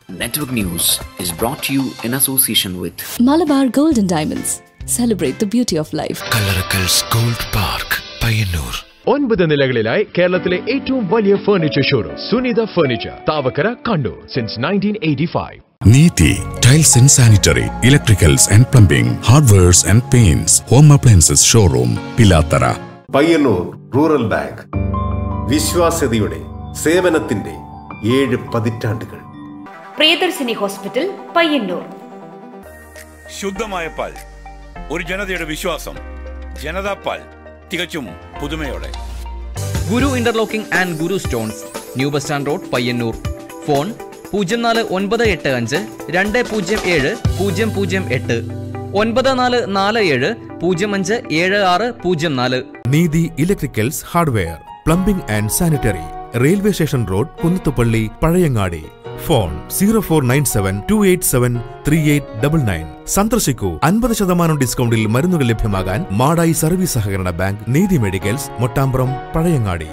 Network News is brought to you in association with Malabar Golden Diamonds. Celebrate the beauty of life. Kallarakkals gold park Payyanur ഒൻപത് നിലകളിലായി കേരളത്തിലെ ഏറ്റവും വലിയ furniture showroom Sunitha furniture Thavakkara Kannur since nineteen eighty five Neethi tiles and sanitary electricals and plumbing hardwares and paints home appliances showroom Pilathara Payyanur rural bank വിശ്വാസ്യതയുടെ സേവനത്തിന്റെ ഏഴ് പതിറ്റാണ്ടുകൾ Priyadarshini hospital Payyanur ശുദ്ധമായ പാൽ ഒരു ജനതയുടെ വിശ്വാസം ജനതാ പാൽ തികച്ചും പുതുമയോടെ Guru interlocking and Guru stones new bus stand road Payyanur phone പൂജ്യം നാല് ഒൻപത് എട്ട് അഞ്ച് രണ്ട് പൂജ്യം ഏഴ് പൂജ്യം പൂജ്യം എട്ട് ഒൻപത് നാല് നാല് ഏഴ് പൂജ്യം അഞ്ച് ഏഴ് ആറ് പൂജ്യം നാല് Neethi electricals hardware plumbing and sanitary railway station road Kunnathupally Pazhayangadi phone zero four nine seven two eight seven three eight double nine സന്ദർശിക്കൂ അൻപത് ശതമാനം ഡിസ്കൗണ്ടിൽ മരുന്നുകൾ ലഭ്യമാകാൻ മാടായി സർവീസ് സഹകരണ ബാങ്ക് നീതി മെഡിക്കൽസ് മൊട്ടാമ്പ്രം പഴയങ്ങാടി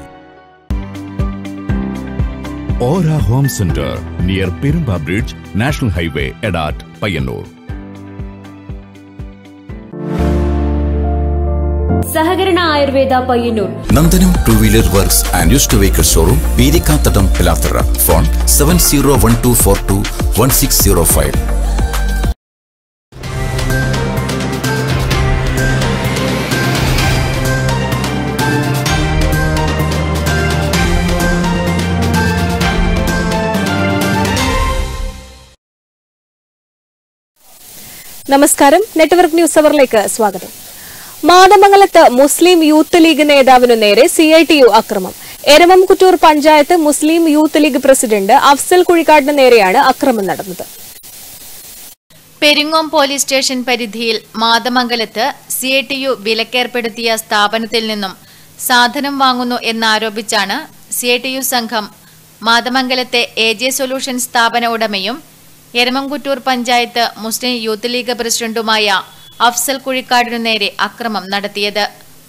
ഓര home centre near Perumba bridge national highway Edat Payyanur സഹകരണ Ayurveda Payyanur Nandanam two wheeler works and used vehicle showroom Peerikkathadam Pilathara phone seven zero one two four to one six zero five നമസ്കാരം നെറ്റ്വർക്ക് ന്യൂസ് അവറിലേക്ക് സ്വാഗതം മാതമംഗലത്ത് മുസ്ലിം യൂത്ത് ലീഗ് നേതാവിനു നേരെ C I T U അക്രമം Eramamkuttoor panchayat Muslim Youth League president Afsal കുഴിക്കാടിന് നേരെയാണ് അക്രമം നടന്നത് പെരിങ്ങോം പോലീസ് സ്റ്റേഷൻ പരിധിയിൽ മാതമംഗലത്ത് സി ഐ ടി യു വിലക്കേർപ്പെടുത്തിയ സ്ഥാപനത്തിൽ നിന്നും സാധനം വാങ്ങുന്നു എന്നാരോപിച്ചാണ് സി ഐ ടി യു സംഘം മാതമംഗലത്തെ എ ജെ സൊല്യൂഷൻ സ്ഥാപന ഉടമയും എരമംകുറ്റൂർ പഞ്ചായത്ത് മുസ്ലിം യൂത്ത് ലീഗ് പ്രസിഡന്റുമായ അഫ്സൽ കുഴിക്കാടിനു നേരെ അക്രമം നടത്തിയത്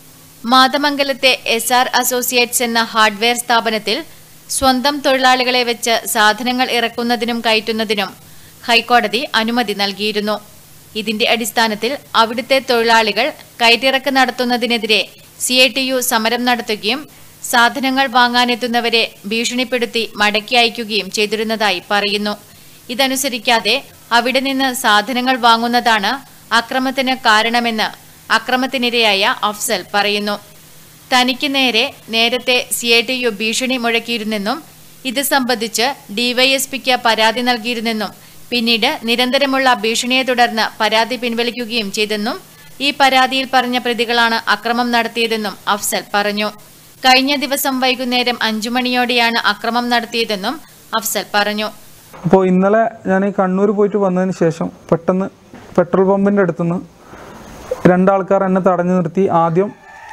മാതമംഗലത്തെ എസ് ആർ അസോസിയേറ്റ്സ് എന്ന ഹാർഡ്വെയർ സ്ഥാപനത്തിൽ സ്വന്തം തൊഴിലാളികളെ വെച്ച് സാധനങ്ങൾ ഇറക്കുന്നതിനും കയറ്റുന്നതിനും ഹൈക്കോടതി അനുമതി നൽകിയിരുന്നു ഇതിന്റെ അടിസ്ഥാനത്തിൽ അവിടുത്തെ തൊഴിലാളികൾ കയറ്റിറക്ക് നടത്തുന്നതിനെതിരെ സി ഐ ടി യു സമരം നടത്തുകയും സാധനങ്ങൾ വാങ്ങാനെത്തുന്നവരെ ഭീഷണിപ്പെടുത്തി മടക്കി അയക്കുകയും ചെയ്തിരുന്നതായി പറയുന്നു ഇതനുസരിക്കാതെ അവിടെ നിന്ന് സാധനങ്ങൾ വാങ്ങുന്നതാണ് അക്രമത്തിന് കാരണമെന്ന് അക്രമത്തിനിരയായ അഫ്സൽ പറയുന്നു തനിക്ക് നേരെ നേരത്തെ സി ഐ ടി യു ഭീഷണി മുഴക്കിയിരുന്നെന്നും ഇത് സംബന്ധിച്ച് ഡിവൈഎസ്പിക്ക് പരാതി നൽകിയിരുന്നെന്നും പിന്നീട് നിരന്തരമുള്ള ഭീഷണിയെ തുടർന്ന് പരാതി പിൻവലിക്കുകയും ചെയ്തെന്നും ഈ പരാതിയിൽ പറഞ്ഞ പ്രതികളാണ് അക്രമം നടത്തിയതെന്നും അഫ്സൽ പറഞ്ഞു കഴിഞ്ഞ ദിവസം വൈകുന്നേരം അഞ്ചു മണിയോടെയാണ് അക്രമം നടത്തിയതെന്നും അഫ്സൽ പറഞ്ഞു അപ്പോൾ ഇന്നലെ ഞാൻ ഈ കണ്ണൂർ പോയിട്ട് വന്നതിന് ശേഷം പെട്ടെന്ന് പെട്രോൾ പമ്പിൻ്റെ അടുത്തുനിന്ന് രണ്ടാൾക്കാർ എന്നെ തടഞ്ഞു നിർത്തി ആദ്യം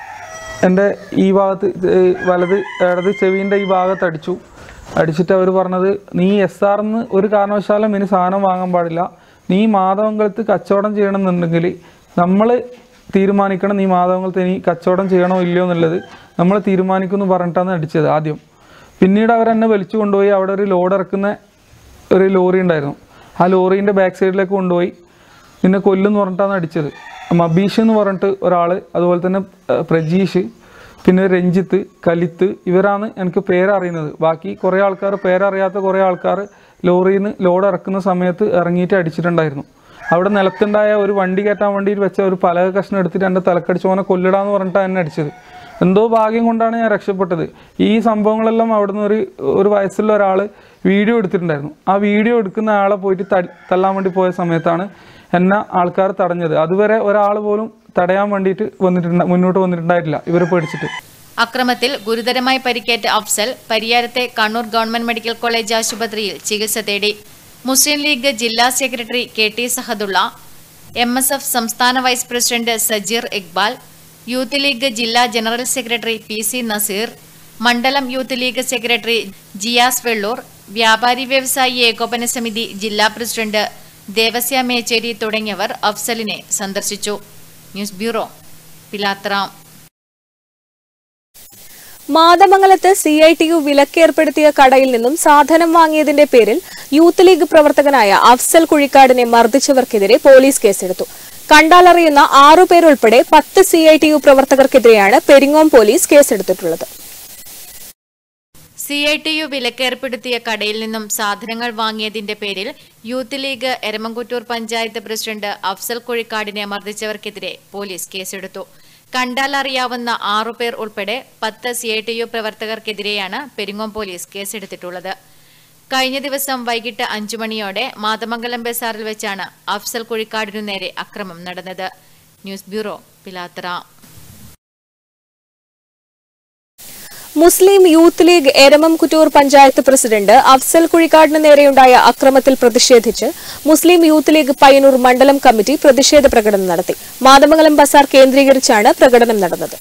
എൻ്റെ ഈ ഭാഗത്ത് ഏ, വലത് ഇടത് ചെവിൻ്റെ ഈ ഭാഗത്ത് അടിച്ചു അടിച്ചിട്ട് അവർ പറഞ്ഞത് നീ എസ് ആർന്ന് ഒരു കാരണവശാലും ഇനി സാധനം വാങ്ങാൻ പാടില്ല നീ മാധവങ്കളത്ത് കച്ചവടം ചെയ്യണമെന്നുണ്ടെങ്കിൽ നമ്മൾ തീരുമാനിക്കണം നീ മാധവങ്കളത്ത് ഇനി കച്ചവടം ചെയ്യണോ ഇല്ലയോ എന്നുള്ളത് നമ്മൾ തീരുമാനിക്കുമെന്ന് പറഞ്ഞിട്ടാണ് അടിച്ചത് ആദ്യം പിന്നീട് അവരെന്നെ വലിച്ചു കൊണ്ടുപോയി അവിടെ ഒരു ലോഡ് ഇറക്കുന്ന ഒരു ലോറി ഉണ്ടായിരുന്നു ആ ലോറീൻ്റെ ബാക്ക് സൈഡിലേക്ക് കൊണ്ടുപോയി നിന്നെ കൊല്ലുമെന്ന് പറഞ്ഞിട്ടാണ് അടിച്ചത് മബീഷ് എന്ന് പറഞ്ഞിട്ട് ഒരാൾ അതുപോലെ തന്നെ ഏഹ്, പ്രജീഷ് പിന്നെ രഞ്ജിത്ത് കലിത്ത് ഇവരാണ് എനിക്ക് പേരറിയുന്നത് ബാക്കി കുറേ ആൾക്കാർ പേരറിയാത്ത കുറേ ആൾക്കാർ ലോറിയിൽ നിന്ന് ലോഡ് ഇറക്കുന്ന സമയത്ത് ഇറങ്ങിയിട്ട് അടിച്ചിട്ടുണ്ടായിരുന്നു അവിടെ നിലത്തുണ്ടായ ഒരു വണ്ടി കയറ്റാൻ വേണ്ടിയിട്ട് വെച്ച ഒരു പലക കഷ്ണം എടുത്തിട്ട് എൻ്റെ തലക്കടിച്ച് മോനെ കൊല്ലിടാന്ന് പറഞ്ഞിട്ടാണ് എന്നെ അടിച്ചത് എന്തോ ഭാഗ്യം കൊണ്ടാണ് ഞാൻ രക്ഷപ്പെട്ടത് ഈ സംഭവങ്ങളെല്ലാം അവിടുന്ന് ഒരു ഒരു വയസ്സുള്ള ഒരാൾ വീഡിയോ എടുത്തിട്ടുണ്ടായിരുന്നു ആ വീഡിയോ എടുക്കുന്ന ആളെ പോയിട്ട് തടി- തല്ലാൻ വേണ്ടി പോയ സമയത്താണ് എന്നെ ആൾക്കാർ തടഞ്ഞത് അതുവരെ ഒരാൾ പോലും തടയാൻ വേണ്ടിയിട്ട് വന്നിട്ടുണ്ട് മുന്നോട്ട് വന്നിട്ടുണ്ടായിട്ടില്ല ഇവരെ പേടിച്ചിട്ട് അക്രമത്തിൽ ഗുരുതരമായി പരിക്കേറ്റ അഫ്സൽ പരിയാരത്തെ കണ്ണൂർ ഗവൺമെന്റ് മെഡിക്കൽ കോളേജ് ആശുപത്രിയിൽ ചികിത്സ തേടി മുസ്ലിം ലീഗ് ജില്ലാ secretary K T Sahadulla M S F സംസ്ഥാന vice president Sajeer Iqbal Youth League ജില്ലാ general secretary P C Naseer മണ്ഡലം Youth League secretary Jiyas Vellur വ്യാപാരി വ്യവസായി ഏകോപന സമിതി ജില്ലാ പ്രസിഡന്റ് ദേവസ്യ മേച്ചേരി തുടങ്ങിയവർ അഫ്സലിനെ സന്ദർശിച്ചു ന്യൂസ് ബ്യൂറോ പിലാത്ര മാതമംഗലത്ത് സി ഐ ടി യു വിലക്കേർപ്പെടുത്തിയ കടയിൽ നിന്നും സാധനം വാങ്ങിയതിന്റെ പേരിൽ യൂത്ത് ലീഗ് പ്രവർത്തകനായ അഫ്സൽ കുഴിക്കാടിനെ മർദ്ദിച്ചവർക്കെതിരെ പോലീസ് കേസെടുത്തു കണ്ടാലറിയുന്ന ആറുപേരുൾപ്പെടെ പത്ത് സി ഐ ടി യു പ്രവർത്തകർക്കെതിരെയാണ് പെരിങ്ങോം പോലീസ് കേസെടുത്തിട്ടുള്ളത് സി ഐ ടി യു വിലക്കേർപ്പെടുത്തിയ കടയിൽ നിന്നും സാധനങ്ങൾ വാങ്ങിയതിന്റെ പേരിൽ Youth League Eramamkuttoor panchayat president Afsal കുഴിക്കാടിനെ മർദ്ദിച്ചവർക്കെതിരെ പോലീസ് കേസെടുത്തു കണ്ടാൽ അറിയാവുന്ന ആറുപേർ ഉൾപ്പെടെ പത്ത് സി ഐ ടി യു പ്രവർത്തകർക്കെതിരെയാണ് പെരിങ്ങോം പോലീസ് കേസെടുത്തിട്ടുള്ളത് കഴിഞ്ഞ ദിവസം വൈകിട്ട് അഞ്ചു മണിയോടെ മാതമംഗലം ബസാറിൽ വെച്ചാണ് അഫ്സൽ കുഴിക്കാടിനു നേരെ അക്രമം നടന്നത് news bureau Pilathara Muslim Youth League Eramam Kuttoor panchayat president Afsal കുഴിക്കാടിന് നേരെയുണ്ടായ അക്രമത്തിൽ പ്രതിഷേധിച്ച് മുസ്ലിം യൂത്ത് ലീഗ് പയ്യന്നൂർ മണ്ഡലം കമ്മിറ്റി പ്രതിഷേധ പ്രകടനം നടത്തി മാതമംഗലം ബസാർ കേന്ദ്രീകരിച്ചാണ് പ്രകടനം നടന്നത്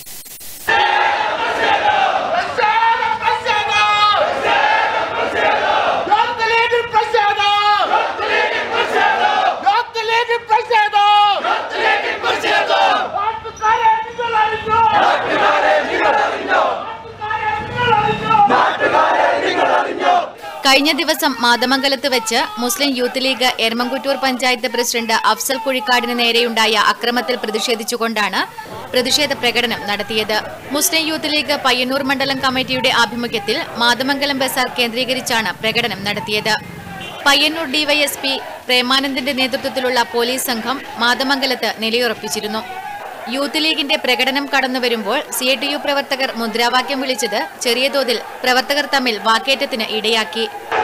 കഴിഞ്ഞ ദിവസം മാതമംഗലത്ത് വെച്ച് Muslim Youth League Eramamkuttoor panchayat president Afsal കുഴിക്കാടിന് നേരെയുണ്ടായ അക്രമത്തിൽ പ്രതിഷേധിച്ചുകൊണ്ടാണ് പ്രതിഷേധ പ്രകടനം നടത്തിയത് മുസ്ലിം യൂത്ത് ലീഗ് പയ്യന്നൂർ മണ്ഡലം കമ്മിറ്റിയുടെ ആഭിമുഖ്യത്തിൽ മാതമംഗലം ബസാർ കേന്ദ്രീകരിച്ചാണ് പ്രകടനം നടത്തിയത് പയ്യന്നൂർ ഡിവൈഎസ്പി പ്രേമാനന്ദന്റെ നേതൃത്വത്തിലുള്ള പോലീസ് സംഘം മാതമംഗലത്ത് നിലയുറപ്പിച്ചിരുന്നു യൂത്ത് ലീഗിന്റെ പ്രകടനം കടന്നുവരുമ്പോൾ സി ടി യു പ്രവർത്തകർ മുദ്രാവാക്യം വിളിച്ചത് ചെറിയ തോതിൽ പ്രവർത്തകർ തമ്മിൽ വാക്കേറ്റത്തിന് ഇടയാക്കി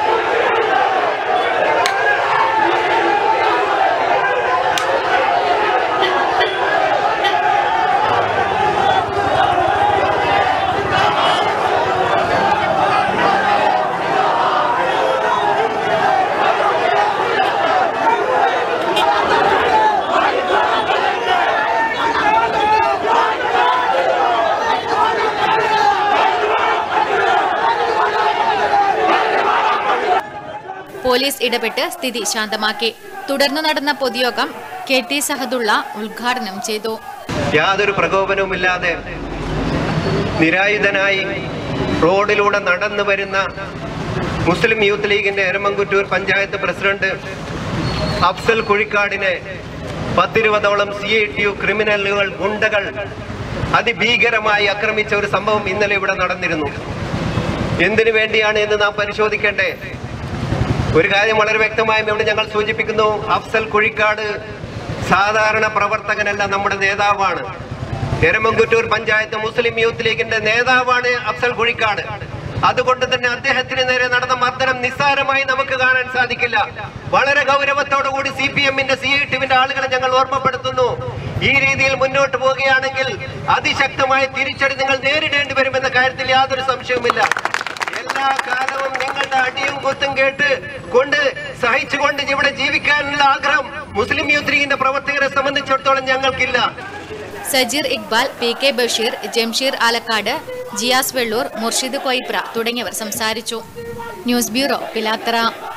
പോലീസ് ഇടപെട്ട് സ്ഥിതി ശാന്തമാക്കി തുടർന്ന് നടന്ന പൊതുയോഗം കെ ടി സഹദുള്ള ഉദ്ഘാടനം ചെയ്തു യാതൊരു പ്രകോപനവുമില്ലാതെ നിരായുധനായി റോഡിലൂടെ നടന്നു വരുന്ന മുസ്ലിം യൂത്ത് ലീഗിന്റെ എരമംകുറ്റൂർ പഞ്ചായത്ത് പ്രസിഡന്റ് അഫ്സൽ കുഴിക്കാടിനെ പത്തിരുപതോളം സി ഐ ടി യു ക്രിമിനലുകൾ ഗുണ്ടകൾ അതിഭീകരമായി ആക്രമിച്ച ഒരു സംഭവം ഇന്നലെ ഇവിടെ നടന്നിരുന്നു എന്തിനു വേണ്ടിയാണ് എന്ന് നാം പരിശോധിക്കേണ്ടേ ഒരു കാര്യം വളരെ വ്യക്തമായും ഇവിടെ ഞങ്ങൾ സൂചിപ്പിക്കുന്നു അഫ്സൽ കുഴിക്കാട് സാധാരണ പ്രവർത്തകനല്ല നമ്മുടെ നേതാവാണ് എരമംകുറ്റൂർ പഞ്ചായത്ത് മുസ്ലിം യൂത്ത് ലീഗിന്റെ നേതാവാണ് അഫ്സൽ കുഴിക്കാട് അതുകൊണ്ട് തന്നെ അദ്ദേഹത്തിന് നേരെ നടന്ന മർദ്ദനം നിസ്സാരമായി നമുക്ക് കാണാൻ സാധിക്കില്ല വളരെ ഗൗരവത്തോടു കൂടി സി പി എമ്മിന്റെ സി ഐ ടിവിന്റെ ആളുകളെ ഞങ്ങൾ ഓർമ്മപ്പെടുത്തുന്നു ഈ രീതിയിൽ മുന്നോട്ട് പോവുകയാണെങ്കിൽ അതിശക്തമായ തിരിച്ചടി നിങ്ങൾ നേരിടേണ്ടി വരുമെന്ന കാര്യത്തിൽ യാതൊരു സംശയവുമില്ല എല്ലാ കാലവും നിങ്ങളുടെ അടിയും കുത്തും കേട്ട് കൊണ്ട് സഹിച്ചുകൊണ്ട് ഇവിടെ ജീവിക്കാനുള്ള ആഗ്രഹം മുസ്ലിം യൂത്ത് ലീഗിന്റെ പ്രവർത്തകരെ സംബന്ധിച്ചിടത്തോളം ഞങ്ങൾക്കില്ല സജീർ ഇക്ബാൽ പി കെ ബഷീർ ജംഷീർ ആലക്കാട് ജിയാസ് വെള്ളൂർ മുർഷിദ് കൊയ്പ്ര തുടങ്ങിയവർ സംസാരിച്ചു ന്യൂസ് ബ്യൂറോ പിലാത്തറ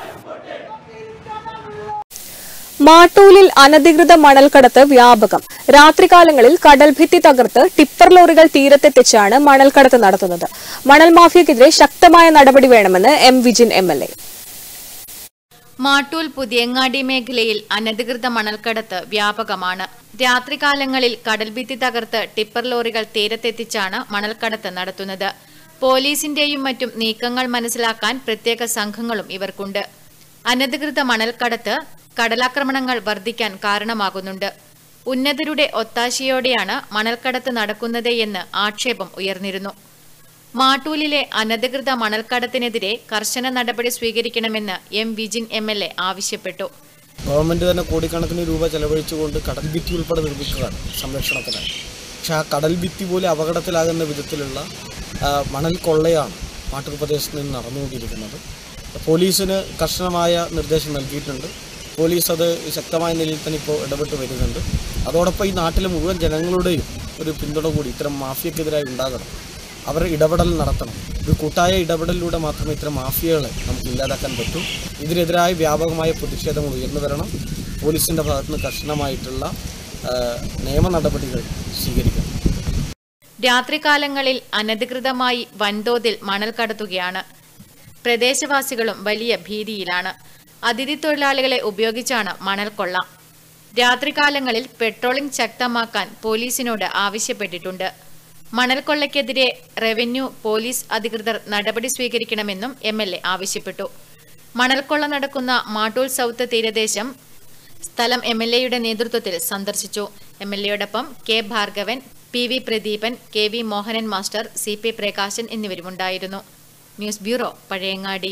മാട്ടൂലിൽ അനധികൃത മണൽക്കടത്ത് വ്യാപകം രാത്രികാലങ്ങളിൽ കടൽഭിത്തി തകർത്ത് ടിപ്പർ ലോറികൾ തീരത്തെത്തിച്ചാണ് മണൽക്കടത്ത് നടത്തുന്നത് മണൽ മാഫിയക്കെതിരെ ശക്തമായ നടപടി വേണമെന്ന് M Vijin M L A Mattool Puthiyangadi മേഖലയിൽ അനധികൃത മണൽക്കടത്ത് വ്യാപകമാണ് രാത്രികാലങ്ങളിൽ കടൽഭിത്തി തകർത്ത് ടിപ്പർ ലോറികൾ തീരത്തെത്തിച്ചാണ് മണൽക്കടത്ത് നടത്തുന്നത് പോലീസിന്റെയും മറ്റും നീക്കങ്ങൾ മനസ്സിലാക്കാൻ പ്രത്യേക സംഘങ്ങളും ഇവർക്കുണ്ട് അനധികൃത മണൽക്കടത്ത് കടലാക്രമണങ്ങൾ വർദ്ധിക്കാൻ കാരണമാകുന്നുണ്ട് ഉന്നതരുടെ ഒത്താശയോടെയാണ് മണൽക്കടത്ത് നടക്കുന്നത് എന്ന് ആക്ഷേപം ഉയർന്നിരുന്നു മാട്ടൂലിലെ അനധികൃത മണൽക്കടത്തിനെതിരെ കർശന നടപടി സ്വീകരിക്കണമെന്ന് M Vijin M L A ആവശ്യപ്പെട്ടു ഗവൺമെൻറ് തന്നെ കോടിക്കണക്കിന് രൂപ ചെലവഴിച്ചുകൊണ്ട് കടൽ ഭിത്തി ഉൾപ്പെടെ നിർമ്മിക്കുകയാണ് സംരക്ഷണത്തിനായി പക്ഷേ ആ കടൽ ഭിത്തി പോലെ അപകടത്തിലാകുന്ന വിധത്തിലുള്ള ആ, മണൽ കൊള്ളയാണ് മാട്ടൂർ പ്രദേശത്ത് നിന്ന് നടന്നുകൊണ്ടിരിക്കുന്നത് പോലീസിന് കർശനമായ നിർദ്ദേശം നൽകിയിട്ടുണ്ട് പോലീസ് അത് ശക്തമായ നിലയിൽ തന്നെ ഇപ്പോൾ ഇടപെട്ട് വരുന്നുണ്ട് അതോടൊപ്പം ഈ നാട്ടിലെ മുഴുവൻ ജനങ്ങളുടെയും ഒരു പിന്തുണ കൂടി ഇത്തരം മാഫിയക്കെതിരായി ഉണ്ടാകണം അവർ ഇടപെടൽ നടത്തണം ഒരു കൂട്ടായ ഇടപെടലിലൂടെ മാത്രമേ ഇത്തരം മാഫിയകളെ നമുക്ക് ഇല്ലാതാക്കാൻ പറ്റൂ ഇതിനെതിരായ വ്യാപകമായ പ്രതിഷേധങ്ങൾ ഉയർന്നു വരണം പോലീസിൻ്റെ ഭാഗത്തുനിന്ന് കർശനമായിട്ടുള്ള ആ, നിയമ നടപടികൾ സ്വീകരിക്കണം രാത്രികാലങ്ങളിൽ അനധികൃതമായി വൻതോതിൽ മണൽ കടത്തുകയാണ് പ്രദേശവാസികളും വലിയ ഭീതിയിലാണ് അതിഥി തൊഴിലാളികളെ ഉപയോഗിച്ചാണ് മണൽ കൊള്ള രാത്രികാലങ്ങളിൽ പെട്രോളിംഗ് ശക്തമാക്കാൻ പോലീസിനോട് ആവശ്യപ്പെട്ടിട്ടുണ്ട് മണൽക്കൊള്ളയ്ക്കെതിരെ റവന്യൂ പോലീസ് അധികൃതർ നടപടി സ്വീകരിക്കണമെന്നും എം എൽ എ ആവശ്യപ്പെട്ടു മണൽക്കൊള്ള നടക്കുന്ന മാട്ടൂൽ സൗത്ത് തീരദേശം സ്ഥലം എം എൽ എയുടെ നേതൃത്വത്തിൽ സന്ദർശിച്ചു എം എൽ എയോടൊപ്പം K Bhargavan P V Pradeepan K V Mohanan master C P Prakashan എന്നിവരുമുണ്ടായിരുന്നു news bureau Pazhayangadi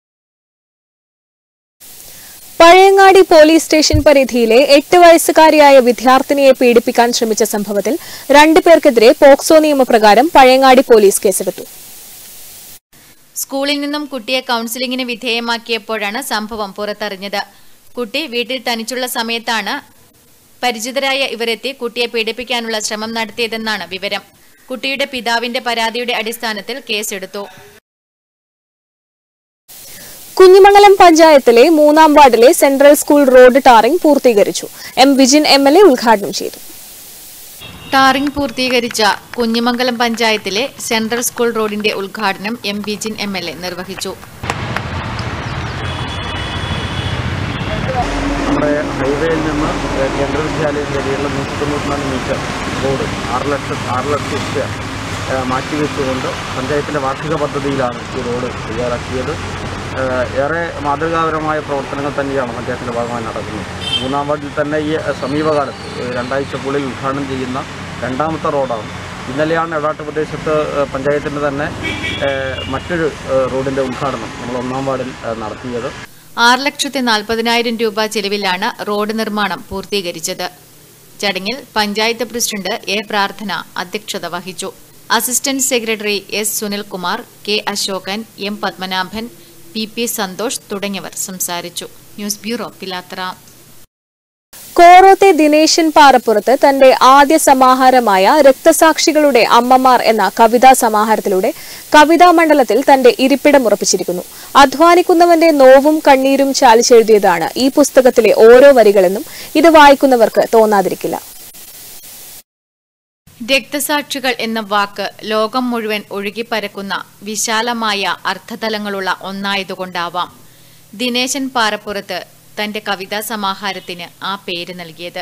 Pazhayangadi police station പരിധിയിലെ എട്ട് വയസ്സുകാരിയായ വിദ്യാർത്ഥിനിയെ പീഡിപ്പിക്കാൻ ശ്രമിച്ച സംഭവത്തിൽ രണ്ടുപേർക്കെതിരെ പോക്സോ നിയമപ്രകാരം പഴയങ്ങാടി പോലീസ് കേസെടുത്തു സ്കൂളിൽ നിന്നും കുട്ടിയെ കൌൺസിലിംഗിന് വിധേയമാക്കിയപ്പോഴാണ് സംഭവം പുറത്തറിഞ്ഞത് കുട്ടി വീട്ടിൽ തനിച്ചുള്ള സമയത്താണ് പരിചിതരായ ഇവരെത്തി കുട്ടിയെ പീഡിപ്പിക്കാനുള്ള ശ്രമം നടത്തിയതെന്നാണ് വിവരം കുട്ടിയുടെ പിതാവിന്റെ പരാതിയുടെ അടിസ്ഥാനത്തിൽ കേസെടുത്തു കുഞ്ഞിമംഗലം പഞ്ചായത്തിലെ മൂന്നാം വാർഡിലെ സെൻട്രൽ സ്കൂൾ റോഡ് ടാറിംഗ് പൂർത്തീകരിച്ചു M Vijin M L A ഉദ്ഘാടനം ചെയ്തു ടാറിംഗ് പൂർത്തീകരിച്ച കുഞ്ഞിമംഗലം പഞ്ചായത്തിലെ സെൻട്രൽ സ്കൂൾ റോഡിന്റെ ഉദ്ഘാടനം M Bijin M L A നിർവഹിച്ചു നമ്മുടെ ഹൈവേയിൽ നിന്ന് കേന്ദ്ര വിദ്യാലയം വരെയുള്ള നൂറ്റി തൊണ്ണൂറ്റിനാല് മീറ്റർ റോഡ് ആറ് ലക്ഷം ആറ് ലക്ഷം രൂപ ഏഹ്, മാറ്റിവെച്ചുകൊണ്ട് പഞ്ചായത്തിൻ്റെ വാർഷിക പദ്ധതിയിലാണ് ഈ റോഡ് തയ്യാറാക്കിയത് ഏഹ്, ഏറെ മാതൃകാപരമായ പ്രവർത്തനങ്ങൾ തന്നെയാണ് പഞ്ചായത്തിൻ്റെ ഭാഗമായി നടക്കുന്നത് മൂന്നാം വാർഡിൽ തന്നെ ഈ സമീപകാലത്ത് ഏഹ്, രണ്ടാഴ്ചക്കുള്ളിൽ ഉദ്ഘാടനം ചെയ്യുന്ന രണ്ടാമത്തെ റോഡാണ് ഇന്നലെയാണ് എടാട്ട് പ്രദേശത്ത് ഏഹ്, പഞ്ചായത്തിൻ്റെ തന്നെ ഏഹ്, മറ്റൊരു ഏഹ്, റോഡിൻ്റെ ഉദ്ഘാടനം നമ്മൾ ഒന്നാം വാർഡിൽ ഏഹ്, നടത്തിയത് ആറ് ലക്ഷത്തി നാൽപ്പതിനായിരം രൂപ ചെലവിലാണ് റോഡ് നിർമ്മാണം പൂർത്തീകരിച്ചത് ചടങ്ങിൽ പഞ്ചായത്ത് പ്രസിഡന്റ് എ പ്രാർത്ഥന അധ്യക്ഷത വഹിച്ചു assistant secretary S Sunilkumar K Ashokan M Padmanabhan P P Santhosh തുടങ്ങിയവർ സംസാരിച്ചു ന്യൂസ് ബ്യൂറോ പിലാത്തറ കോറോത്തെ ദിനേശൻ പാറപ്പുറത്ത് തന്റെ ആദ്യ സമാഹാരമായ രക്തസാക്ഷികളുടെ അമ്മമാർ എന്ന കവിതാ സമാഹാരത്തിലൂടെ കവിതാ മണ്ഡലത്തിൽ തന്റെ ഇരിപ്പിടം ഉറപ്പിച്ചിരിക്കുന്നു അധ്വാനിക്കുന്നവന്റെ നോവും കണ്ണീരും ചാലിച്ചെഴുതിയതാണ് ഈ പുസ്തകത്തിലെ ഓരോ വരികളെന്നും ഇത് വായിക്കുന്നവർക്ക് തോന്നാതിരിക്കില്ല രക്തസാക്ഷികൾ എന്ന വാക്ക് ലോകം മുഴുവൻ ഒഴുകിപ്പരക്കുന്ന വിശാലമായ അർത്ഥതലങ്ങളുള്ള ഒന്നായതുകൊണ്ടാവാം ദിനേശൻ പാറപ്പുറത്ത് തന്റെ കവിതാ സമാഹാരത്തിന് ആ പേര് നൽകിയത്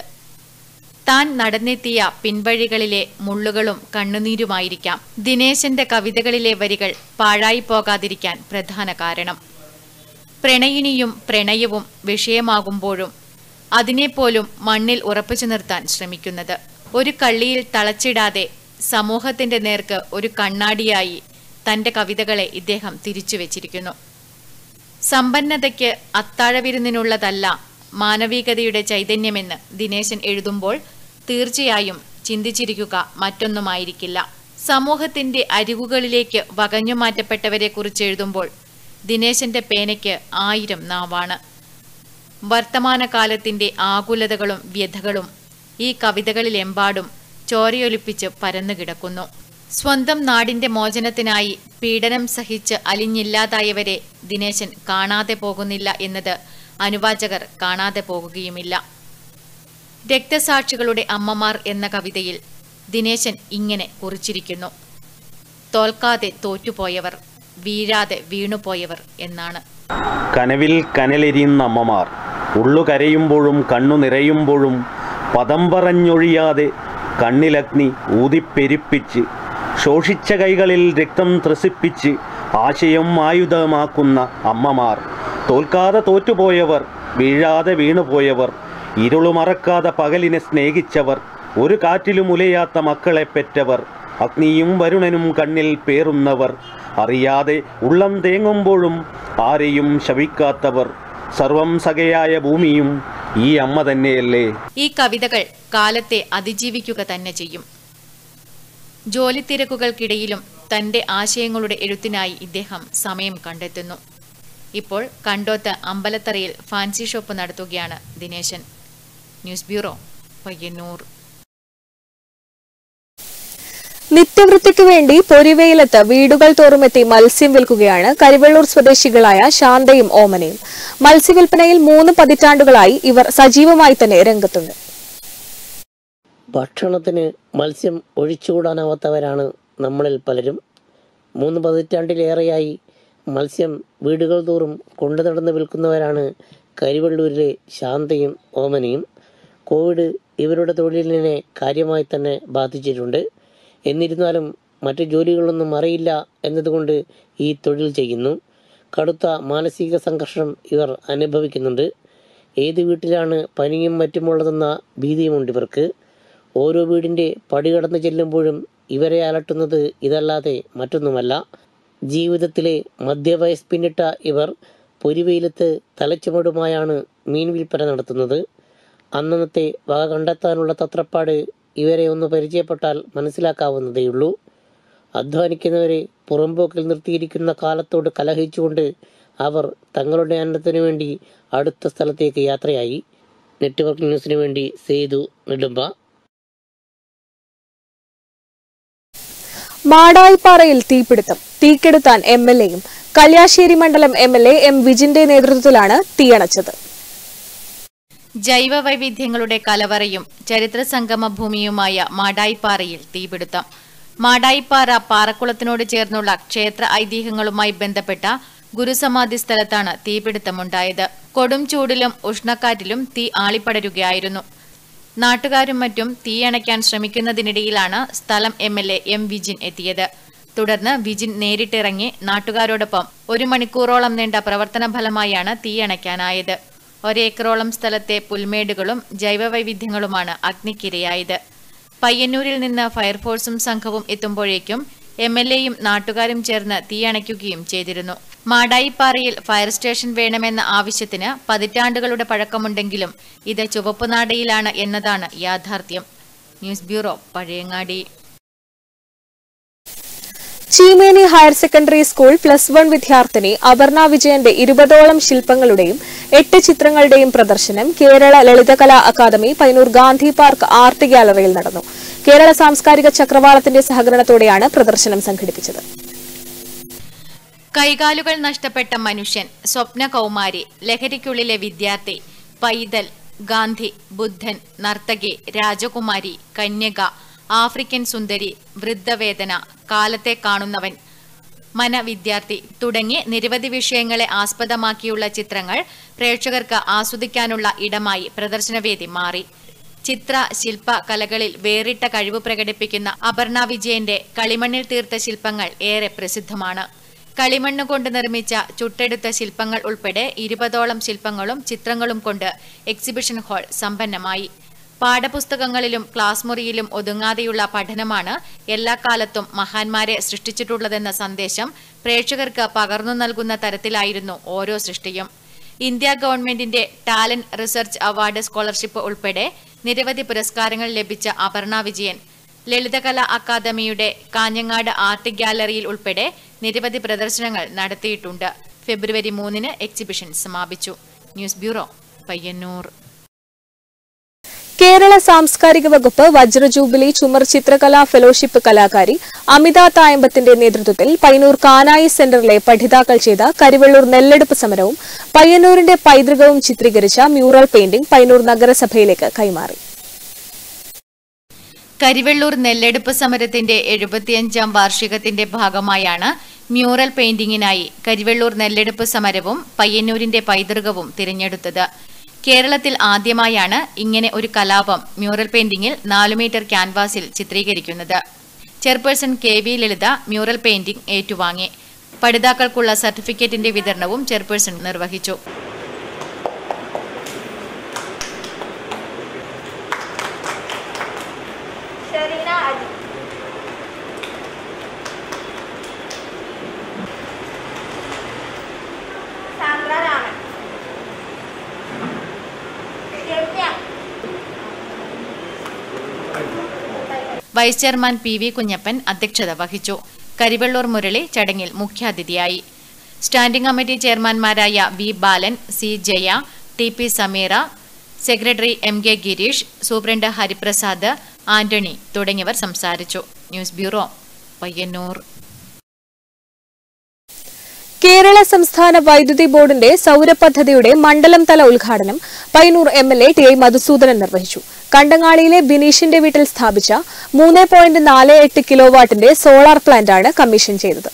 താൻ നടന്നെത്തിയ പിൻവഴികളിലെ മുള്ളുകളും കണ്ണുനീരുമായിരിക്കാം ദിനേശന്റെ കവിതകളിലെ വരികൾ പാഴായി പോകാതിരിക്കാൻ പ്രധാന കാരണം പ്രണയിനിയും പ്രണയവും വിഷയമാകുമ്പോഴും അതിനെപ്പോലും മണ്ണിൽ ഉറപ്പിച്ചു നിർത്താൻ ശ്രമിക്കുന്നത് ഒരു കള്ളിയിൽ തളച്ചിടാതെ സമൂഹത്തിന്റെ നേർക്ക് ഒരു കണ്ണാടിയായി തന്റെ കവിതകളെ ഇദ്ദേഹം തിരിച്ചു വച്ചിരിക്കുന്നു സമ്പന്നതയ്ക്ക് അത്താഴവിരുന്നിനുള്ളതല്ല മാനവികതയുടെ ചൈതന്യമെന്ന് ദിനേശൻ എഴുതുമ്പോൾ തീർച്ചയായും ചിന്തിച്ചിരിക്കുക മറ്റൊന്നുമായിരിക്കില്ല സമൂഹത്തിന്റെ അരികുകളിലേക്ക് വകഞ്ഞു മാറ്റപ്പെട്ടവരെ കുറിച്ച് എഴുതുമ്പോൾ ദിനേശന്റെ പേനയ്ക്ക് ആയിരം നാവാണ് വർത്തമാനകാലത്തിന്റെ ആകുലതകളും വ്യഥകളും ഈ കവിതകളിലെമ്പാടും ചോരയൊലിപ്പിച്ച് പരന്നുകിടക്കുന്നു സ്വന്തം നാടിന്റെ മോചനത്തിനായി പീഡനം സഹിച്ച് അലിഞ്ഞില്ലാതായവരെ ദിനേശൻ കാണാതെ പോകുന്നില്ല എന്നത് അനുവാചകർ കാണാതെ പോകുകയുമില്ല രക്തസാക്ഷികളുടെ അമ്മമാർ എന്ന കവിതയിൽ ദിനേശൻ ഇങ്ങനെ കുറിച്ചിരിക്കുന്നു തോൽക്കാതെ തോറ്റുപോയവർ വീഴാതെ വീണുപോയവർ എന്നാണ് കനവിൽ കനലെരിയുന്ന അമ്മമാർ ഉള്ളു കരയുമ്പോഴും കണ്ണു നിറയുമ്പോഴും പദം പറഞ്ഞൊഴിയാതെ കണ്ണിലഗ്നി ഊതിപ്പെരുപ്പിച്ച് ശോഷിച്ച കൈകളിൽ രക്തം ത്രസിപ്പിച്ച് ആശയം ആയുധമാക്കുന്ന അമ്മമാർ തോൽക്കാതെ തോറ്റുപോയവർ വീഴാതെ വീണുപോയവർ ഇരുളു മറക്കാതെ പകലിനെ സ്നേഹിച്ചവർ ഒരു കാറ്റിലും ഉലയാത്ത മക്കളെ പെറ്റവർ അഗ്നിയും വരുണനും കണ്ണിൽ പേറുന്നവർ അറിയാതെ ഉള്ളം തേങ്ങുമ്പോഴും ആരെയും ശവിക്കാത്തവർ സർവം സകയായ ഭൂമിയും ഈ അമ്മ തന്നെയല്ലേ ഈ കവിതകൾ കാലത്തെ അതിജീവിക്കുക തന്നെ ചെയ്യും ജോലി തിരക്കുകൾക്കിടയിലും തന്റെ ആശയങ്ങളുടെ എഴുത്തിനായി ഇദ്ദേഹം സമയം കണ്ടെത്തുന്നു ഇപ്പോൾ കണ്ടോത്ത് അമ്പലത്തറയിൽ ഫാൻസി ഷോപ്പ് നടത്തുകയാണ് ദിനേശൻ ന്യൂസ് ബ്യൂറോ പയ്യന്നൂർ നിത്യവൃത്തിക്ക് വേണ്ടി പൊരിവെയിലത്ത് വീടുകൾ തോറുമെത്തി മത്സ്യം വിൽക്കുകയാണ് കരിവെള്ളൂർ സ്വദേശികളായ ശാന്തയും ഓമനയും മത്സ്യവിൽപ്പനയിൽ മൂന്ന് പതിറ്റാണ്ടുകളായി ഇവർ സജീവമായി തന്നെ രംഗത്തുണ്ട് ഭക്ഷണത്തിന് മത്സ്യം ഒഴിച്ചുകൂടാനാവാത്തവരാണ് നമ്മളിൽ പലരും മൂന്ന് പതിറ്റാണ്ടിലേറെയായി മത്സ്യം വീടുകൾ തോറും കൊണ്ടു നടന്ന് വിൽക്കുന്നവരാണ് കരിവള്ളൂരിലെ ശാന്തയും ഓമനയും കോവിഡ് ഇവരുടെ തൊഴിലിനെ കാര്യമായി തന്നെ ബാധിച്ചിട്ടുണ്ട് എന്നിരുന്നാലും മറ്റു ജോലികളൊന്നും അറിയില്ല എന്നതുകൊണ്ട് ഈ തൊഴിൽ ചെയ്യുന്നു കടുത്ത മാനസിക സംഘർഷം ഇവർ അനുഭവിക്കുന്നുണ്ട് ഏത് വീട്ടിലാണ് പനിയും മറ്റുമുള്ളതെന്ന ഭീതിയുമുണ്ട് ഇവർക്ക് ഓരോ വീടിൻ്റെ പടി കടന്നു ചെല്ലുമ്പോഴും ഇവരെ അലട്ടുന്നത് ഇതല്ലാതെ മറ്റൊന്നുമല്ല ജീവിതത്തിലെ മധ്യവയസ് പിന്നിട്ട ഇവർ പൊരിവെയിലത്ത് തലച്ചുമടുമായാണ് മീൻ വിൽപ്പന നടത്തുന്നത് അന്നന്നത്തെ വക കണ്ടെത്താനുള്ള തത്രപ്പാട് ഇവരെ ഒന്ന് പരിചയപ്പെട്ടാൽ മനസ്സിലാക്കാവുന്നതേയുള്ളൂ അധ്വാനിക്കുന്നവരെ പുറമ്പോക്കിൽ നിർത്തിയിരിക്കുന്ന കാലത്തോട് കലഹിച്ചുകൊണ്ട് അവർ തങ്ങളുടെ അന്നത്തിനു വേണ്ടി അടുത്ത സ്ഥലത്തേക്ക് യാത്രയായി നെറ്റ്വർക്ക് ന്യൂസിനു വേണ്ടി സേതു നെടുമ്പ മാടായിപ്പാറയിൽ തീപിടുത്തം തീക്കെടുത്താൻ എം എൽ എയും കല്യാശ്ശേരി മണ്ഡലം എം എൽ എ എം വിജിന്റെ നേതൃത്വത്തിലാണ് തീയണച്ചത് ജൈവ വൈവിധ്യങ്ങളുടെ കലവറയും ചരിത്ര സംഗമ ഭൂമിയുമായ മാടായിപ്പാറയിൽ തീപിടുത്തം മാടായിപ്പാറ പാറക്കുളത്തിനോട് ചേർന്നുള്ള ക്ഷേത്ര ഐതിഹ്യങ്ങളുമായി ബന്ധപ്പെട്ട ഗുരുസമാധി സ്ഥലത്താണ് തീപിടുത്തമുണ്ടായത് കൊടും ചൂടിലും ഉഷ്ണക്കാറ്റിലും തീ ആളിപ്പടരുകയായിരുന്നു നാട്ടുകാരും മറ്റും തീയണയ്ക്കാൻ ശ്രമിക്കുന്നതിനിടയിലാണ് സ്ഥലം M L A M Vijin എത്തിയത് തുടർന്ന് വിജിൻ നേരിട്ടിറങ്ങി നാട്ടുകാരോടൊപ്പം ഒരു മണിക്കൂറോളം നീണ്ട പ്രവർത്തന ഫലമായാണ് തീയണയ്ക്കാനായത് ഒരേക്കറോളം സ്ഥലത്തെ പുൽമേടുകളും ജൈവവൈവിധ്യങ്ങളുമാണ് അഗ്നിക്കിരയായത് പയ്യന്നൂരിൽ നിന്ന് ഫയർഫോഴ്സും സംഘവും എത്തുമ്പോഴേക്കും എം എൽ എയും നാട്ടുകാരും ചേർന്ന് തീയണയ്ക്കുകയും ചെയ്തിരുന്നു മാടായിപ്പാറയിൽ ഫയർ സ്റ്റേഷൻ വേണമെന്ന ആവശ്യത്തിന് പതിറ്റാണ്ടുകളുടെ പഴക്കമുണ്ടെങ്കിലും ഇത് ചുവപ്പുനാടയിലാണ് എന്നതാണ് യാഥാർത്ഥ്യം news bureau Pazhayangadi Cheemeni higher secondary school plus one വിദ്യാർത്ഥിനി അപർണ വിജയന്റെ ഇരുപതോളം ശില്പങ്ങളുടെയും എട്ട് ചിത്രങ്ങളുടെയും പ്രദർശനം Kerala Lalithakala academy Painur Gandhi park art ഗ്യാലറിയിൽ നടന്നു കേരള സാംസ്കാരിക ചക്രവാളത്തിന്റെ സഹകരണത്തോടെയാണ് പ്രദർശനം സംഘടിപ്പിച്ചത് കൈകാലുകൾ നഷ്ടപ്പെട്ട മനുഷ്യൻ സ്വപ്ന കൗമാരി ലഹരിക്കുള്ളിലെ വിദ്യാർത്ഥി പൈതൽ ഗാന്ധി ബുദ്ധൻ നർത്തകി രാജകുമാരി കന്യക ആഫ്രിക്കൻ സുന്ദരി വൃദ്ധവേദന കാലത്തെ കാണുന്നവൻ മനവിദ്യാർത്ഥി തുടങ്ങി നിരവധി വിഷയങ്ങളെ ആസ്പദമാക്കിയുള്ള ചിത്രങ്ങൾ പ്രേക്ഷകർക്ക് ആസ്വദിക്കാനുള്ള ഇടമായി പ്രദർശനവേദി മാറി ചിത്ര ശില്പ കലകളിൽ വേറിട്ട കഴിവ് പ്രകടിപ്പിക്കുന്ന അപർണ വിജയന്റെ കളിമണ്ണിൽ തീർത്ത ശില്പങ്ങൾ ഏറെ പ്രസിദ്ധമാണ് കളിമണ്ണ് കൊണ്ട് നിർമ്മിച്ച ചുട്ടെടുത്ത ശില്പങ്ങൾ ഉൾപ്പെടെ ഇരുപതോളം ശില്പങ്ങളും ചിത്രങ്ങളും കൊണ്ട് എക്സിബിഷൻ ഹാൾ സമ്പന്നമായി പാഠപുസ്തകങ്ങളിലും ക്ലാസ് മുറിയിലും ഒതുങ്ങാതെയുള്ള പഠനമാണ് എല്ലാ കാലത്തും മഹാന്മാരെ സൃഷ്ടിച്ചിട്ടുള്ളതെന്ന സന്ദേശം പ്രേക്ഷകർക്ക് പകർന്നു നൽകുന്ന തരത്തിലായിരുന്നു ഓരോ സൃഷ്ടിയും ഇന്ത്യ ഗവൺമെന്റിന്റെ ടാലന്റ് റിസർച്ച് അവാർഡ് സ്കോളർഷിപ്പ് ഉൾപ്പെടെ നിരവധി പുരസ്കാരങ്ങൾ ലഭിച്ച അപർണ വിജയൻ ലളിതകലാ അക്കാദമിയുടെ കാഞ്ഞങ്ങാട് ആർട്ട് ഗ്യാലറിയിൽ ഉൾപ്പെടെ നിരവധി പ്രദർശനങ്ങൾ നടത്തിയിട്ടുണ്ട് ഫെബ്രുവരി മൂന്നിന് എക്സിബിഷൻ സമാപിച്ചു ന്യൂസ് ബ്യൂറോ പയ്യന്നൂർ കേരള സാംസ്കാരിക വകുപ്പ് വജ്രജൂബിലി ചുമർ ചിത്രകലാ ഫെലോഷിപ്പ് കലാകാരി അമിത തായമ്പത്തിന്റെ നേതൃത്വത്തിൽ പയ്യന്നൂർ കാനായി സെന്ററിലെ പഠിതാക്കൾ ചെയ്ത കരിവെള്ളൂർ നെല്ലെടുപ്പ് സമരവും പയ്യന്നൂരിന്റെ പൈതൃകവും ചിത്രീകരിച്ച മ്യൂറൽ പെയിന്റിംഗ് പയ്യന്നൂർ നഗരസഭയിലേക്ക് കൈമാറി കരിവെള്ളൂർ നെല്ലെടുപ്പ് സമരത്തിന്റെ എഴുപത്തിയഞ്ചാം വാർഷികത്തിന്റെ ഭാഗമായാണ് മ്യൂറൽ പെയിന്റിംഗിനായി കരിവെള്ളൂർ നെല്ലെടുപ്പ് സമരവും പയ്യന്നൂരിന്റെ പൈതൃകവും തിരഞ്ഞെടുത്തത് കേരളത്തിൽ ആദ്യമായാണ് ഇങ്ങനെ ഒരു കലാപം മ്യൂറൽ പെയിന്റിംഗിൽ നാലു മീറ്റർ ക്യാൻവാസിൽ ചിത്രീകരിക്കുന്നത് chairperson K V Lalitha mural painting ഏറ്റുവാങ്ങി പഠിതാക്കൾക്കുള്ള സർട്ടിഫിക്കറ്റിന്റെ വിതരണവും ചെയർപേഴ്സൺ നിർവഹിച്ചു vice chairman P V Kunhappan അധ്യക്ഷത വഹിച്ചു കരിവെള്ളൂർ മുരളി ചടങ്ങിൽ മുഖ്യാതിഥിയായി സ്റ്റാൻഡിംഗ് കമ്മിറ്റി ചെയർമാൻമാരായ V Balan C Jaya T P Sameera secretary M K Girish superintendent Hariprasad Antony തുടങ്ങിയവർ സംസാരിച്ചു ന്യൂസ് ബ്യൂറോ പയ്യന്നൂർ കേരള സംസ്ഥാന വൈദ്യുതി ബോർഡിന്റെ സൗര പദ്ധതിയുടെ മണ്ഡലം തല ഉദ്ഘാടനം Payyanur M L A T I Madhusoodanan നിർവഹിച്ചു കണ്ടങ്ങാളിയിലെ ബിനീഷിന്റെ വീട്ടിൽ സ്ഥാപിച്ച മൂന്ന് പോയിന്റ് നാല് എട്ട് കിലോ വാട്ടിന്റെ സോളാർ പ്ലാന്റാണ് കമ്മീഷൻ ചെയ്തത്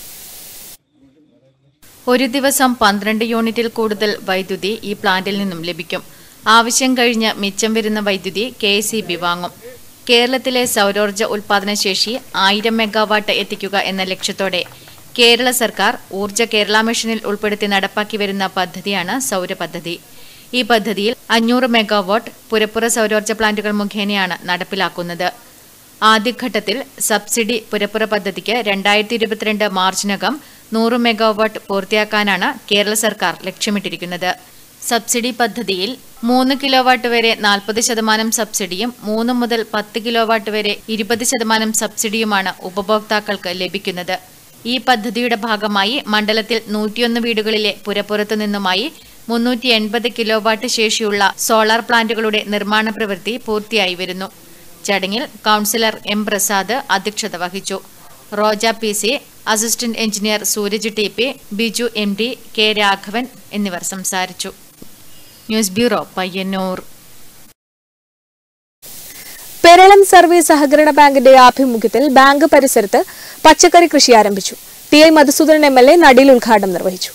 ഒരു ദിവസം പന്ത്രണ്ട് യൂണിറ്റിൽ കൂടുതൽ വൈദ്യുതി ഈ പ്ലാന്റിൽ നിന്നും ലഭിക്കും ആവശ്യം കഴിഞ്ഞ് മിച്ചം വരുന്ന വൈദ്യുതി കെ വാങ്ങും കേരളത്തിലെ സൗരോർജ്ജ ഉൽപാദന ശേഷി ആയിരം മെഗാവാട്ട് എത്തിക്കുക എന്ന ലക്ഷ്യത്തോടെ കേരള സർക്കാർ ഊർജ്ജ കേരള മിഷനിൽ ഉൾപ്പെടുത്തി നടപ്പാക്കി വരുന്ന പദ്ധതിയാണ് സൗര പദ്ധതി ഈ പദ്ധതിയിൽ അഞ്ഞൂറ് മെഗാവാട്ട് പുരപ്പുറ സൗരോർജ്ജ പ്ലാന്റുകൾ മുഖേനയാണ് നടപ്പിലാക്കുന്നത് ആദ്യഘട്ടത്തിൽ സബ്സിഡി പുരപ്പുറ പദ്ധതിക്ക് രണ്ടായിരത്തി ഇരുപത്തിരണ്ട് മാർച്ചിനകം നൂറ് മെഗാവാട്ട് പൂർത്തിയാക്കാനാണ് കേരള സർക്കാർ ലക്ഷ്യമിട്ടിരിക്കുന്നത് സബ്സിഡി പദ്ധതിയിൽ മൂന്ന് കിലോവാട്ട് വരെ നാൽപ്പത് ശതമാനം സബ്സിഡിയും മൂന്ന് മുതൽ പത്ത് കിലോവാട്ട് വരെ ഇരുപത് ശതമാനം സബ്സിഡിയുമാണ് ഉപഭോക്താക്കൾക്ക് ലഭിക്കുന്നത് ഈ പദ്ധതിയുടെ ഭാഗമായി മണ്ഡലത്തിൽ നൂറ്റിയൊന്ന് വീടുകളിലെ പുരപ്പുറത്തു നിന്നുമായി മുന്നൂറ്റി എൺപത് കിലോവാട്ട് ശേഷിയുള്ള സോളാർ പ്ലാന്റുകളുടെ നിർമ്മാണ പ്രവൃത്തി പൂർത്തിയായി വരുന്നു ചടങ്ങിൽ കൌൺസിലർ എം പ്രസാദ് അധ്യക്ഷത വഹിച്ചു Roja P C assistant engineer Sooraj T P Biju M D K Raghavan എന്നിവർ സംസാരിച്ചു news bureau Payyanur Peralam service സഹകരണ ബാങ്കിന്റെ ആഭിമുഖ്യത്തിൽ ബാങ്ക് പരിസരത്ത് പച്ചക്കറി കൃഷി ആരംഭിച്ചു T I Madhusoodanan M L A നടിയിൽ ഉദ്ഘാടനം നിർവഹിച്ചു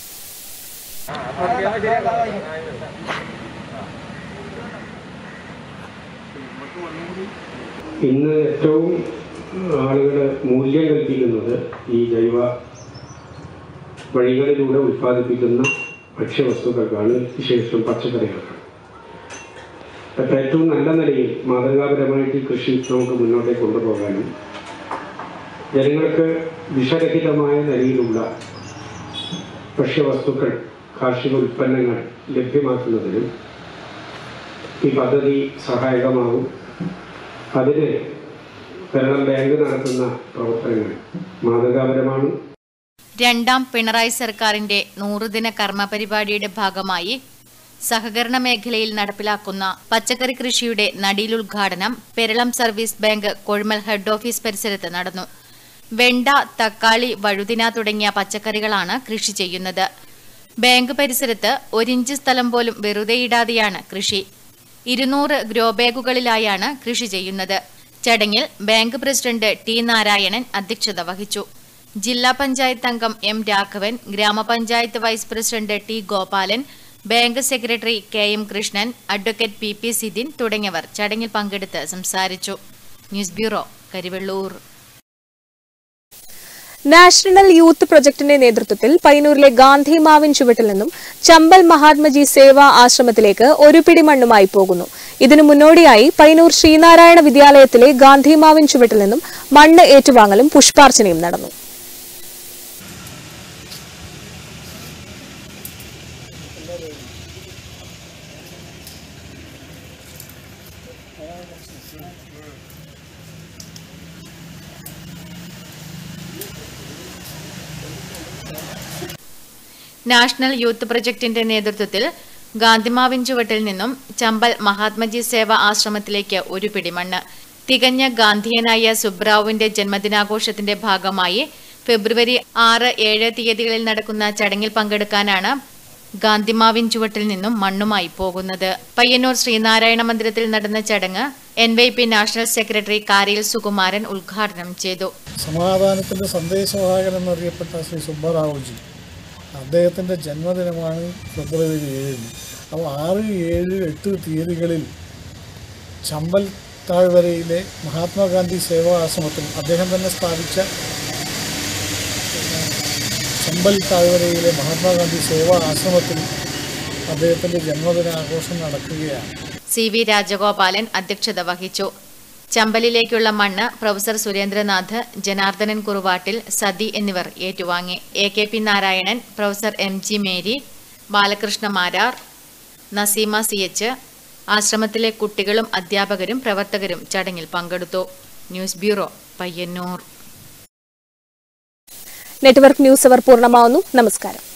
ഇന്ന് ഏറ്റവും ആളുകൾ മൂല്യം കൽപ്പിക്കുന്നത് ഈ ജൈവ വഴികളിലൂടെ ഉൽപ്പാദിപ്പിക്കുന്ന ഭക്ഷ്യവസ്തുക്കൾക്കാണ് വിശേഷം പച്ചക്കറികൾക്കാണ് അപ്പോൾ ഏറ്റവും നല്ല നിലയിൽ മാതൃകാപരമായിട്ട് ഈ കൃഷി നമുക്ക് മുന്നോട്ടേക്ക് കൊണ്ടുപോകാനും ജനങ്ങൾക്ക് വിഷരഹിതമായ നിലയിലുള്ള ഭക്ഷ്യവസ്തുക്കൾ കാർഷിക ഉൽപ്പന്നങ്ങൾ ലഭ്യമാക്കുന്നതിനും ഈ പദ്ധതി സഹായകമാകും അതിന് കേരളം ബാങ്ക് നടത്തുന്ന പ്രവർത്തനങ്ങൾ മാതൃകാപരമാണ് രണ്ടാം പിണറായി സർക്കാരിന്റെ നൂറുദിന കർമ്മ പരിപാടിയുടെ ഭാഗമായി സഹകരണ മേഖലയിൽ നടപ്പിലാക്കുന്ന പച്ചക്കറി കൃഷിയുടെ നടീലുദ്ഘാടനം Peralam service bank Kozhummal head office പരിസരത്ത് നടന്നു വെണ്ട തക്കാളി വഴുതിന തുടങ്ങിയ പച്ചക്കറികളാണ് കൃഷി ചെയ്യുന്നത് ബാങ്ക് പരിസരത്ത് ഒരിഞ്ച് സ്ഥലം പോലും വെറുതെയിടാതെയാണ് കൃഷി ഇരുന്നൂറ് ഗ്രോ ബാഗുകളിലായാണ് കൃഷി ചെയ്യുന്നത് ചടങ്ങിൽ ബാങ്ക് പ്രസിഡന്റ് ടി നാരായണൻ അധ്യക്ഷത വഹിച്ചു ജില്ലാ പഞ്ചായത്ത് അംഗം എം രാഘവൻ ഗ്രാമപഞ്ചായത്ത് vice president T Gopalan bank secretary K M Krishnan advocate P P Sidin തുടങ്ങിയവർ ചടങ്ങിൽ പങ്കെടുത്ത് സംസാരിച്ചു news bureau Karivellur national youth പ്രൊജക്ടിന്റെ നേതൃത്വത്തിൽ പയ്യന്നൂരിലെ ഗാന്ധി മാവിൻ ചുവട്ടിൽ നിന്നും ചമ്പൽ മഹാത്മജി സേവാ ആശ്രമത്തിലേക്ക് ഒരു പിടി മണ്ണുമായി പോകുന്നു ഇതിനു മുന്നോടിയായി പയ്യന്നൂർ ശ്രീനാരായണ വിദ്യാലയത്തിലെ ഗാന്ധി മാവിൻ ചുവട്ടിൽ നിന്നും മണ്ണ് ഏറ്റുവാങ്ങലും പുഷ്പാർച്ചനയും നടന്നു നാഷണൽ യൂത്ത് പ്രൊജക്ടിന്റെ നേതൃത്വത്തിൽ ഗാന്ധിമാവിൻ ചുവട്ടിൽ നിന്നും ചമ്പൽ മഹാത്മജി സേവ ആശ്രമത്തിലേക്ക് ഒരു പിടിമണ്ണ് തികഞ്ഞ ഗാന്ധിയനായ സുബ്രാവുവിന്റെ ജന്മദിനാഘോഷത്തിന്റെ ഭാഗമായി ഫെബ്രുവരി ആറ് ഏഴ് തീയതികളിൽ നടക്കുന്ന ചടങ്ങിൽ പങ്കെടുക്കാനാണ് ഗാന്ധിമാവിൻ ചുവട്ടിൽ നിന്നും മണ്ണുമായി പോകുന്നത് പയ്യന്നൂർ ശ്രീനാരായണ മന്ദിരത്തിൽ നടന്ന ചടങ്ങ് N Y P national secretary Kariyil Sukumaran ഉദ്ഘാടനം ചെയ്തു സമാധാനത്തിൻ്റെ സന്ദേശവാഹകൻ എന്നറിയപ്പെട്ട ശ്രീ സുബ്ബറാവുജി അദ്ദേഹത്തിൻ്റെ ജന്മദിനമാണ് ഫെബ്രുവരി ഏഴിന് അപ്പോൾ ആറ് ഏഴ് എട്ട് തീയതികളിൽ ചമ്പൽ താഴ്വരയിലെ മഹാത്മാഗാന്ധി സേവാ ആശ്രമത്തിൽ അദ്ദേഹം തന്നെ സ്ഥാപിച്ച ചമ്പൽ താഴ്വരയിലെ മഹാത്മാഗാന്ധി സേവാ ആശ്രമത്തിൽ അദ്ദേഹത്തിൻ്റെ ജന്മദിനാഘോഷം നടക്കുകയാണ് സി വി രാജഗോപാലൻ അധ്യക്ഷത വഹിച്ചു ചമ്പലിലേക്കുള്ള മണ്ണ് പ്രൊഫസർ സുരേന്ദ്രനാഥ് ജനാർദ്ദനൻ കുറുവാട്ടിൽ സതി എന്നിവർ ഏറ്റുവാങ്ങി A K P Narayanan professor M G Mary Balakrishna Marar Naseema C H ആശ്രമത്തിലെ കുട്ടികളും അധ്യാപകരും പ്രവർത്തകരും ചടങ്ങിൽ പങ്കെടുത്തു news bureau Payyanur network news hour പൂർണ്ണമാവുന്നു നമസ്കാരം